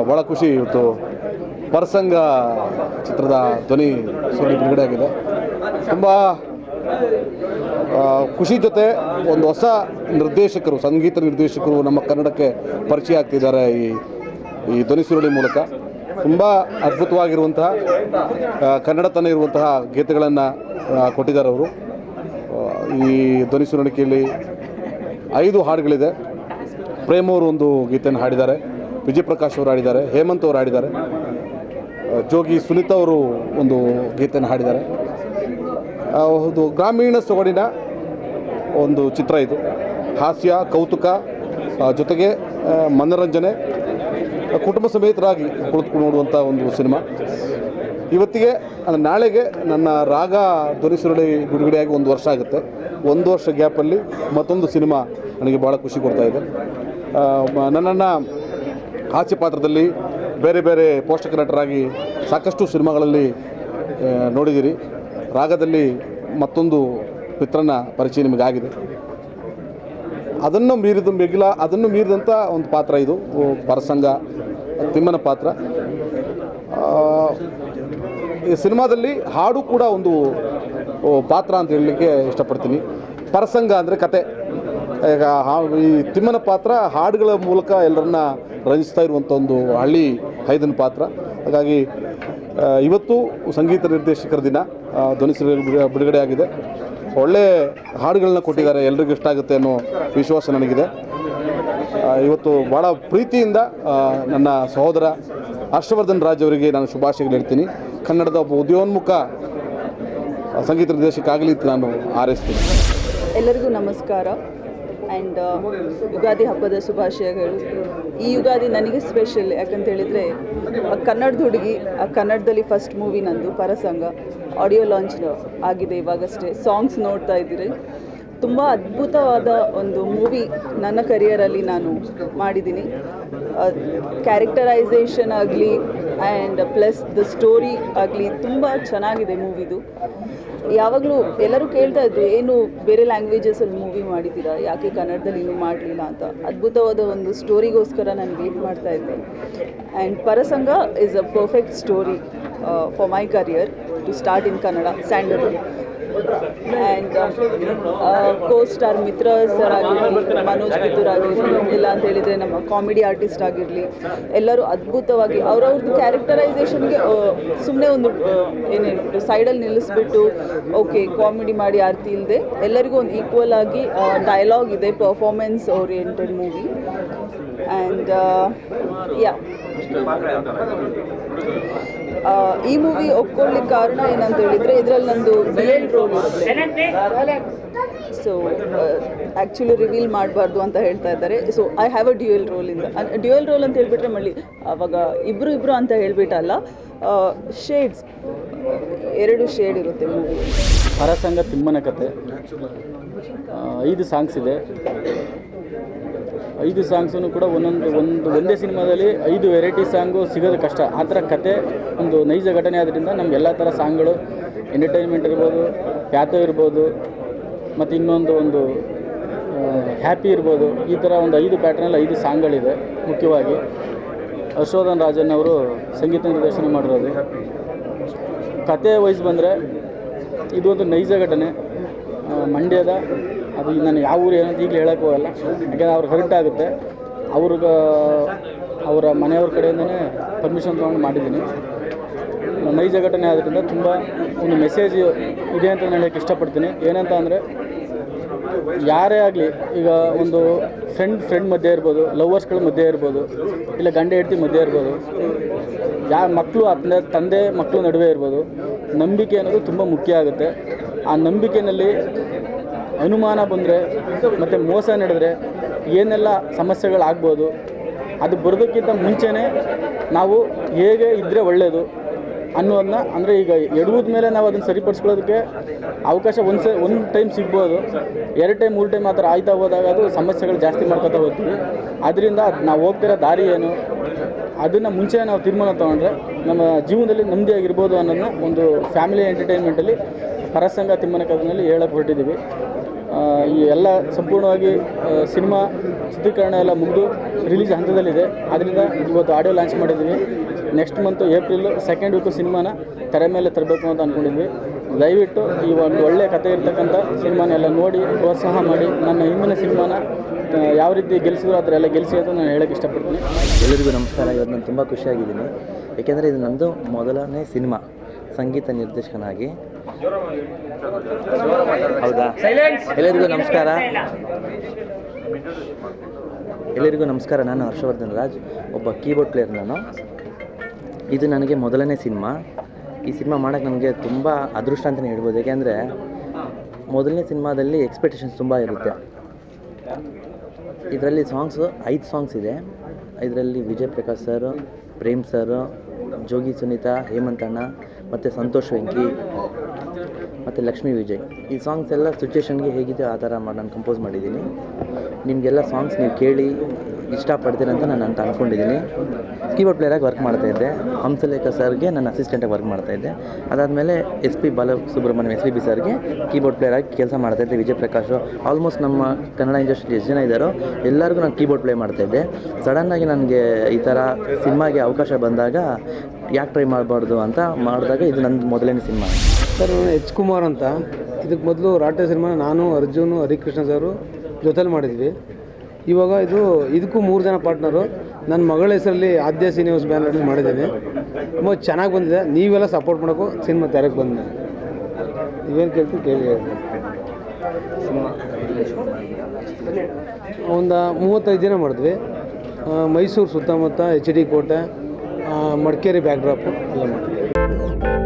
ಭಾಳ ಖುಷಿ ಇವತ್ತು ಪರಸಂಗ ಚಿತ್ರದ ಧ್ವನಿ ಸುರುಳಿ ಬಿಡುಗಡೆ ಆಗಿದೆ ತುಂಬ ಆ, ಖುಷಿ ಜೊತೆ ಒಂದು ಹೊಸ ನಿರ್ದೇಶಕರು ಸಂಗೀತ ನಿರ್ದೇಶಕರು ನಮ್ಮ ಕನ್ನಡಕ್ಕೆ ಪರಿಚಯ ಆಗ್ತಿದ್ದಾರೆ ಈ ಈ ಧ್ವನಿ ಸುರುಳಿ ಮೂಲಕ ತುಂಬ ಅದ್ಭುತವಾಗಿರುವಂತಹ ಆ, ಕನ್ನಡತನ ಇರುವಂತಹ ಗೀತೆಗಳನ್ನು ಕೊಟ್ಟಿದ್ದಾರೆ ಅವರು ಆ, ಈ ಧ್ವನಿ ಸುರುಳಿಕೆಯಲ್ಲಿ ಐದು ಹಾಡುಗಳಿದೆ ಪ್ರೇಮ್ ಅವರು ಒಂದು ಗೀತೆಯನ್ನು ಹಾಡಿದ್ದಾರೆ ವಿಜಯ್ ಪ್ರಕಾಶ್ ಅವರು ಹಾಡಿದ್ದಾರೆ ಹೇಮಂತ್ ಅವರು ಹಾಡಿದ್ದಾರೆ ಆ, ಜೋಗಿ ಸುನೀತಾ ಅವರು ಒಂದು ಗೀತೆಯನ್ನು ಹಾಡಿದ್ದಾರೆ ಆ, ಒಂದು ಗ್ರಾಮೀಣ ಸೊಗಡಿನ ಒಂದು ಚಿತ್ರ ಇದು ಹಾಸ್ಯ ಕೌತುಕ ಆ, ಜೊತೆಗೆ ಆ, ಮನೋರಂಜನೆ ಆ, ಕುಟುಂಬ ಸಮೇತರಾಗಿ ಕುಳಿತುಕೊಂಡು ನೋಡುವಂಥ ಒಂದು ಸಿನಿಮಾ ಇವತ್ತಿಗೆ ಅಂದರೆ ನಾಳೆಗೆ ನನ್ನ ರಾಗ ಧ್ವನಿ ಸುರುಳಿ ಬಿಡುಗಡೆಯಾಗಿ ಒಂದು ವರ್ಷ ಆಗುತ್ತೆ ಒಂದು ವರ್ಷ ಗ್ಯಾಪಲ್ಲಿ ಮತ್ತೊಂದು ಸಿನಿಮಾ ನನಗೆ ಭಾಳ ಖುಷಿ ಕೊಡ್ತಾ ಇದೆ ಆ, ಮ- ನನ್ನನ್ನು ಹಾಸ್ಯ ಪಾತ್ರದಲ್ಲಿ ಬೇರೆ ಬೇರೆ ಪೋಷಕ ನಟರಾಗಿ ಸಾಕಷ್ಟು ಸಿನಿಮಾಗಳಲ್ಲಿ ಆ, ನೋಡಿದ್ದೀರಿ ರಾಗದಲ್ಲಿ ಮತ್ತೊಂದು ಮಿತ್ರನ ಪರಿಚಯ ನಿಮಗಾಗಿದೆ ಅದನ್ನು ಮೀರಿದ ಮಿಗಿಲ ಅದನ್ನು ಮೀರಿದಂಥ ಒಂದು ಪಾತ್ರ ಇದು ಓ, ಪರಸಂಗ ತಿಮ್ಮನ ಪಾತ್ರ ಆ, ಈ ಸಿನಿಮಾದಲ್ಲಿ ಹಾಡು ಕೂಡ ಒಂದು ಓ, ಪಾತ್ರ ಅಂತ ಹೇಳಲಿಕ್ಕೆ ಇಷ್ಟಪಡ್ತೀನಿ ಪರಸಂಗ ಅಂದರೆ ಕತೆ ಈಗ ಹಾ- ಈ ತಿಮ್ಮನ ಪಾತ್ರ ಹಾಡುಗಳ ಮೂಲಕ ಎಲ್ಲರನ್ನ ರಂಜಿಸ್ತಾ ಇರುವಂಥ ಒಂದು ಹಳ್ಳಿ ಹೈದನ ಪಾತ್ರ ಹಾಗಾಗಿ ಆ, ಇವತ್ತು ಸಂಗೀತ ನಿರ್ದೇಶಕರ ದಿನ ಆ, ಧ್ವನಿ ಸುರುಳಿ ಬಿಡು- ಬಿಡುಗಡೆ ಆಗಿದೆ ಒಳ್ಳೆ ಹಾಡುಗಳನ್ನ ಕೊಟ್ಟಿದ್ದಾರೆ ಎಲ್ರಿಗೂ ಇಷ್ಟ ಆಗುತ್ತೆ ಅನ್ನೋ ವಿಶ್ವಾಸ ನನಗಿದೆ ಆ, ಇವತ್ತು ಭಾಳ ಪ್ರೀತಿಯಿಂದ ಆ, ನನ್ನ ಸಹೋದರ ಹರ್ಷವರ್ಧನ್ ರಾಜ್ ಅವರಿಗೆ ನಾನು ಶುಭಾಶಯಗಳು ಹೇಳ್ತೀನಿ ಕನ್ನಡದ ಒಬ್ಬ ಉದಯೋನ್ಮುಖ ಆ, ಸಂಗೀತ ನಿರ್ದೇಶಕ ಆಗಲಿ ಅಂತ ನಾನು ಹಾರೈಸ್ತೀನಿ ಎಲ್ಲರಿಗೂ ನಮಸ್ಕಾರ ಆ್ಯಂಡ್ ಯುಗಾದಿ ಹಬ್ಬದ ಶುಭಾಶಯಗಳು ಈ ಯುಗಾದಿ ನನಗೆ ಸ್ಪೆಷಲ್ ಯಾಕಂತ ಹೇಳಿದರೆ ಕನ್ನಡದ ಹುಡುಗಿ ಆ ಕನ್ನಡದಲ್ಲಿ ಫಸ್ಟ್ ಮೂವಿ ನಂದು ಪರಸಂಗ ಆಡಿಯೋ ಲಾಂಚ್ ಆಗಿದೆ ಇವಾಗಷ್ಟೇ ಸಾಂಗ್ಸ್ ನೋಡ್ತಾ ಇದ್ದೀರಿ ತುಂಬ ಅದ್ಭುತವಾದ ಒಂದು ಮೂವಿ ನನ್ನ ಕರಿಯರಲ್ಲಿ ನಾನು ಮಾಡಿದ್ದೀನಿ ಕ್ಯಾರೆಕ್ಟರೈಸೇಷನ್ ಆಗಲಿ ಆ್ಯಂಡ್ ಪ್ಲಸ್ ದ ಸ್ಟೋರಿ ಆಗಲಿ ತುಂಬ ಚೆನ್ನಾಗಿದೆ ಮೂವಿದು ಯಾವಾಗಲೂ ಎಲ್ಲರೂ ಕೇಳ್ತಾ ಇದ್ರು ಏನು ಬೇರೆ ಲ್ಯಾಂಗ್ವೇಜಸಲ್ಲಿ ಮೂವಿ ಮಾಡಿದ್ದೀರಾ ಯಾಕೆ ಕನ್ನಡದಲ್ಲಿ ಇನ್ನೂ ಮಾಡಲಿಲ್ಲ ಅಂತ ಅದ್ಭುತವಾದ ಒಂದು ಸ್ಟೋರಿಗೋಸ್ಕರ ನಾನು ವೇಟ್ ಮಾಡ್ತಾ ಇದ್ದೆ and Parasanga is a perfect story for my career to start in Kannada Sandalwood and co star Mitra sir ಆಗಿರಲಿ ಮನೋಜ್ ಪಿತೂರ್ ಆಗಿರಲಿ ಇಲ್ಲ ಅಂತ ಹೇಳಿದರೆ ನಮ್ಮ ಕಾಮಿಡಿ ಆರ್ಟಿಸ್ಟ್ ಆಗಿರಲಿ ಎಲ್ಲರೂ ಅದ್ಭುತವಾಗಿ ಅವ್ರವ್ರದ್ದು ಕ್ಯಾರೆಕ್ಟರೈಸೇಷನ್ಗೆ ಸುಮ್ಮನೆ ಒಂದು ಏನು ಹೇಳ್ಬಿಟ್ಟು ಸೈಡಲ್ಲಿ ನಿಲ್ಲಿಸ್ಬಿಟ್ಟು ಓಕೆ ಕಾಮಿಡಿ ಮಾಡಿ ಆರ್ತಿ ಇಲ್ಲದೆ ಎಲ್ಲರಿಗೂ ಒಂದು ಈಕ್ವಲ್ ಆಗಿ ಡೈಲಾಗ್ ಇದೆ performance oriented movie and yeah ಆ, ಈ ಮೂವಿ ಒಪ್ಕೊಳ್ಳಿಕ್ಕೆ ಕಾರಣ ಏನಂತ ಹೇಳಿದರೆ ಇದರಲ್ಲಿ ನಂದು ರಿಯಲ್ ರೋಲ್ ಇರುತ್ತೆ ಸೊ ಆ್ಯಕ್ಚುಲಿ ರಿವೀಲ್ ಮಾಡಬಾರ್ದು ಅಂತ ಹೇಳ್ತಾ ಇದ್ದಾರೆ so I have a dual role ಇಂದ ಡ್ಯೂಯಲ್ ರೋಲ್ ಅಂತ ಹೇಳ್ಬಿಟ್ರೆ ಮళ్ళీ ಅವಾಗ ಇಬ್ಬರು ಇಬ್ಬರು ಅಂತ ಹೇಳ್ಬಿಟ್ಟಲ್ಲ ಶೇಡ್ಸ್ ಎರಡು ಶೇಡ್ ಇರುತ್ತೆ ಮೂವಿ ಹರಸಂಗ ತಿಮ್ಮನ ಕತೆ ಆ, ಐದು ಸಾಂಗ್ಸ್ ಇದೆ ಐದು ಸಾಂಗ್ಸನ್ನು ಕೂಡ ಒಂದೊಂದು ಒಂದು ಒಂದೇ ಸಿನಿಮಾದಲ್ಲಿ ಐದು ವೆರೈಟಿ ಸಾಂಗು ಸಿಗೋದು ಕಷ್ಟ ಆ ಥರ ಕತೆ ಒಂದು ನೈಜ ಘಟನೆ ಆದ್ದರಿಂದ ನಮ್ಗೆ ಎಲ್ಲ ಥರ ಸಾಂಗ್ಗಳು ಎಂಟರ್ಟೈನ್ಮೆಂಟ್ ಇರ್ಬೋದು ಪ್ಯಾತೋ ಇರ್ಬೋದು ಮತ್ತು ಇನ್ನೊಂದು ಒಂದು ಹ್ಯಾಪಿ ಇರ್ಬೋದು ಈ ಥರ ಒಂದು ಐದು ಪ್ಯಾಟ್ರನಲ್ಲಿ ಐದು ಸಾಂಗ್ಗಳಿದೆ ಮುಖ್ಯವಾಗಿ ಹರ್ಷವರ್ಧನ್ ರಾಜನ್ ಅವರು ಸಂಗೀತ ನಿರ್ದೇಶನ ಮಾಡಿರೋದು ಕತೆ ವೈಸ್ ಬಂದರೆ ಇದು ಒಂದು ನೈಜ ಘಟನೆ ಆ, ಮಂಡ್ಯದ ಅದು ನಾನು ಯಾವ ಊರು ಏನಂತ ಈಗಲೇ ಹೇಳೋಕ್ಕೆ ಹೋಗಲ್ಲ ಯಾಕೆಂದರೆ ಅವ್ರಿಗೆ ಹರ್ಟ್ ಆಗುತ್ತೆ ಅವ್ರಿಗೆ ಅವರ ಮನೆಯವ್ರ ಕಡೆಯಿಂದನೇ ಪರ್ಮಿಷನ್ ತೊಗೊಂಡು ಮಾಡಿದ್ದೀನಿ ನೈಜ ಘಟನೆ ಆದ್ದರಿಂದ ತುಂಬ ಒಂದು ಮೆಸೇಜ್ ಇದೆ ಅಂತ ನಾನು ಹೇಳೋಕ್ಕೆ ಇಷ್ಟಪಡ್ತೀನಿ ಏನಂತ ಅಂದರೆ ಯಾರೇ ಆಗಲಿ ಈಗ ಒಂದು ಫ್ರೆಂಡ್ ಫ್ರೆಂಡ್ ಮಧ್ಯೆ ಇರ್ಬೋದು ಲವರ್ಸ್ಗಳ ಮಧ್ಯೆ ಇರ್ಬೋದು ಇಲ್ಲ ಗಂಡ ಹೆಂಡತಿ ಮಧ್ಯೆ ಇರ್ಬೋದು ಯಾ ಮಕ್ಕಳು ತಂದೆ ತಂದೆ ಮಕ್ಕಳು ನಡುವೆ ಇರ್ಬೋದು ನಂಬಿಕೆ ಅನ್ನೋದು ತುಂಬ ಮುಖ್ಯ ಆಗುತ್ತೆ ಆ ನಂಬಿಕೆಯಲ್ಲಿ ಅನುಮಾನ ಬಂದರೆ ಮತ್ತು ಮೋಸ ನಡೆದ್ರೆ ಏನೆಲ್ಲ ಸಮಸ್ಯೆಗಳಾಗ್ಬೋದು ಅದು ಬರೋದಕ್ಕಿಂತ ಮುಂಚೆನೇ ನಾವು ಹೇಗೆ ಇದ್ದರೆ ಒಳ್ಳೆಯದು ಅನ್ನೋದನ್ನ ಅಂದರೆ ಈಗ ಎಡುವುದ ಮೇಲೆ ನಾವು ಅದನ್ನು ಸರಿಪಡಿಸ್ಕೊಳ್ಳೋದಕ್ಕೆ ಅವಕಾಶ ಒಂದು ಸ ಒಂದು ಟೈಮ್ ಸಿಗ್ಬೋದು ಎರಡು ಟೈಮ್ ಮೂರು ಟೈಮ್ ಆ ಥರ ಆಯ್ತಾ ಹೋದಾಗ ಅದು ಸಮಸ್ಯೆಗಳು ಜಾಸ್ತಿ ಮಾಡ್ಕೊತಾ ಹೋಗ್ತೀವಿ ಅದರಿಂದ ನಾವು ಹೋಗ್ತಿರೋ ದಾರಿ ಏನು ಅದನ್ನು ಮುಂಚೆ ನಾವು ತೀರ್ಮಾನ ತೊಗೊಂಡ್ರೆ ನಮ್ಮ ಜೀವನದಲ್ಲಿ ನೆಮ್ಮದಿಯಾಗಿರ್ಬೋದು ಅನ್ನೋದನ್ನ ಒಂದು ಫ್ಯಾಮಿಲಿ ಎಂಟರ್ಟೈನ್ಮೆಂಟಲ್ಲಿ ಪರಸಂಗ ತಿಮ್ಮನ ಕಥೆಯಲ್ಲಿ ಹೇಳಕ್ಕೆ ಹೊರಟಿದ್ದೀವಿ ಆ, ಆ, ಈ ಎಲ್ಲ ಸಂಪೂರ್ಣವಾಗಿ ಆ, ಸಿನಿಮಾ ಚಿತ್ರೀಕರಣ ಎಲ್ಲ ಮುಗಿದು ರಿಲೀಸ್ ಹಂತದಲ್ಲಿದೆ ಆದ್ದರಿಂದ ಇವತ್ತು ಆಡಿಯೋ ಲಾಂಚ್ ಮಾಡಿದ್ವಿ next month April second week ಸಿನಿಮಾನ ತೆರೆ ಮೇಲೆ ತರಬೇಕು ಅಂತ ಅಂದ್ಕೊಂಡಿದ್ವಿ ದಯವಿಟ್ಟು ಈ ಒಂದು ಒಳ್ಳೆಯ ಕಥೆ ಇರ್ತಕ್ಕಂಥ ಸಿನಿಮಾನೆಲ್ಲ ನೋಡಿ ಪ್ರೋತ್ಸಾಹ ಮಾಡಿ ನನ್ನ ಹಿಂದಿನ ಸಿನಿಮಾನ ಆ, ಯಾವ ರೀತಿ ಗೆಲ್ಲಿಸಿದ್ರು ಆ ಥರ ಎಲ್ಲ ಗೆಲ್ಲಿಸಿ ಅಂತ ನಾನು ಹೇಳೋಕ್ಕೆ ಇಷ್ಟಪಡ್ತೀನಿ ಎಲ್ಲರಿಗೂ ನಮಸ್ಕಾರ ಇವತ್ತು ನಾನು ತುಂಬ ಖುಷಿಯಾಗಿದ್ದೀನಿ ಏಕೆಂದರೆ ಇದು ನಂದು ಮೊದಲನೇ ಸಿನಿಮಾ ಸಂಗೀತ ನಿರ್ದೇಶಕನಾಗಿ ಹೌದಾ ಎಲ್ಲರಿಗೂ ನಮಸ್ಕಾರ ಎಲ್ಲರಿಗೂ ನಮಸ್ಕಾರ ನಾನು ಹರ್ಷವರ್ಧನ್ ರಾಜ್ ಒಬ್ಬ ಕೀಬೋರ್ಡ್ ಪ್ಲೇಯರ್ ನಾನು ಇದು ನನಗೆ ಮೊದಲನೇ ಸಿನಿಮಾ ಈ ಸಿನಿಮಾ ಮಾಡೋಕ್ಕೆ ನನಗೆ ತುಂಬ ಅದೃಷ್ಟ ಅಂತಲೇ ಹೇಳ್ಬೋದು ಏಕೆಂದರೆ ಮೊದಲನೇ ಸಿನಿಮಾದಲ್ಲಿ ಎಕ್ಸ್ಪೆಕ್ಟೇಷನ್ಸ್ ತುಂಬ ಇರುತ್ತೆ ಇದರಲ್ಲಿ ಸಾಂಗ್ಸು ಐದು ಸಾಂಗ್ಸ್ ಇದೆ ಇದರಲ್ಲಿ ವಿಜಯ್ ಪ್ರಕಾಶ್ ಸರ್ ಪ್ರೇಮ್ ಸರ್ ಜೋಗಿ ಸುನೀತಾ ಹೇಮಂತ್ ಅಣ್ಣ ಮತ್ತು ಸಂತೋಷ್ ವೆಂಕಿ ಮತ್ತು ಲಕ್ಷ್ಮೀ ವಿಜಯ್ ಈ ಸಾಂಗ್ಸ್ ಎಲ್ಲ ಸಿಚುವೇಶನ್ಗೆ ಹೇಗಿದೆ ಆ ಥರ ಮಾಡಿ ನಾನು ಕಂಪೋಸ್ ಮಾಡಿದ್ದೀನಿ ನಿಮಗೆಲ್ಲ ಸಾಂಗ್ಸ್ ನೀವು ಕೇಳಿ ಇಷ್ಟಪಡ್ತೀರ ಅಂತ ನಾನು ಅಂತ ಅಂದ್ಕೊಂಡಿದ್ದೀನಿ ಕೀಬೋರ್ಡ್ ಪ್ಲೇಯರಾಗಿ ವರ್ಕ್ ಮಾಡ್ತಾಯಿದ್ದೆ ಹಂಸಲೇಖ ಸರ್ಗೆ ನನ್ನ ಅಸಿಸ್ಟೆಂಟಾಗಿ ವರ್ಕ್ ಮಾಡ್ತಾಯಿದ್ದೆ ಅದಾದಮೇಲೆ S P Bala Subrahmanyam S P B ಸರ್ಗೆ ಕೀಬೋರ್ಡ್ ಪ್ಲೇಯರಾಗಿ ಕೆಲಸ ಮಾಡ್ತಾಯಿದ್ದೆ ವಿಜಯ್ ಪ್ರಕಾಶ್ ಆಲ್ಮೋಸ್ಟ್ ನಮ್ಮ ಕನ್ನಡ ಇಂಡಸ್ಟ್ರಿ ಎಷ್ಟು ಜನ ಇದ್ದಾರೋ ಎಲ್ಲರಿಗೂ ನಾನು ಕೀಬೋರ್ಡ್ ಪ್ಲೇ ಮಾಡ್ತಾಯಿದ್ದೆ ಸಡನ್ನಾಗಿ ನನಗೆ ಈ ಥರ ಸಿನಿಮಾಗೆ ಅವಕಾಶ ಬಂದಾಗ ಯಾಕೆ ಟ್ರೈ ಮಾಡಬಾರ್ದು ಅಂತ ಮಾಡಿದಾಗ ಇದು ನನ್ನ ಮೊದಲನೇ ಸಿನಿಮಾ ಸರ್ ನಾನು ಎಚ್ ಕುಮಾರ್ ಅಂತ ಇದಕ್ಕೆ ಮೊದಲು ರಾಟೆ ಸಿನಿಮಾ ನಾನು ಅರ್ಜುನ್ ಹರಿಕೃಷ್ಣ ಸರು ಜೊತೆಲಿ ಮಾಡಿದ್ವಿ ಇವಾಗ ಇದು ಇದಕ್ಕೂ ಮೂರು ಜನ ಪಾರ್ಟ್ನರು ನನ್ನ ಮಗಳ ಹೆಸರಲ್ಲಿ ಆದ್ಯ ಸಿನಿಮಾಸ್ ಬ್ಯಾನರಲ್ಲಿ ಮಾಡಿದ್ದೀನಿ ತುಂಬ ಚೆನ್ನಾಗಿ ಬಂದಿದೆ ನೀವೆಲ್ಲ ಸಪೋರ್ಟ್ ಮಾಡೋಕ್ಕೂ ಸಿನಿಮಾ ತೆರೆಗೆ ಬಂದಿದೆ ನೀವೇನು ಕೇಳ್ತೀವಿ ಕೇಳಿ ಹೇಳಿ. ಒಂದು ಮೂವತ್ತೈದು ದಿನ ಮಾಡಿದ್ವಿ ಆ, ಮೈಸೂರು ಸುತ್ತಮುತ್ತ ಎಚ್ ಡಿ ಕೋಟೆ ಆ, ಮಡಿಕೇರಿ ಬ್ಯಾಕ್ಡ್ರಾಪು ಎಲ್ಲ ಮಾಡಿದ್ವಿ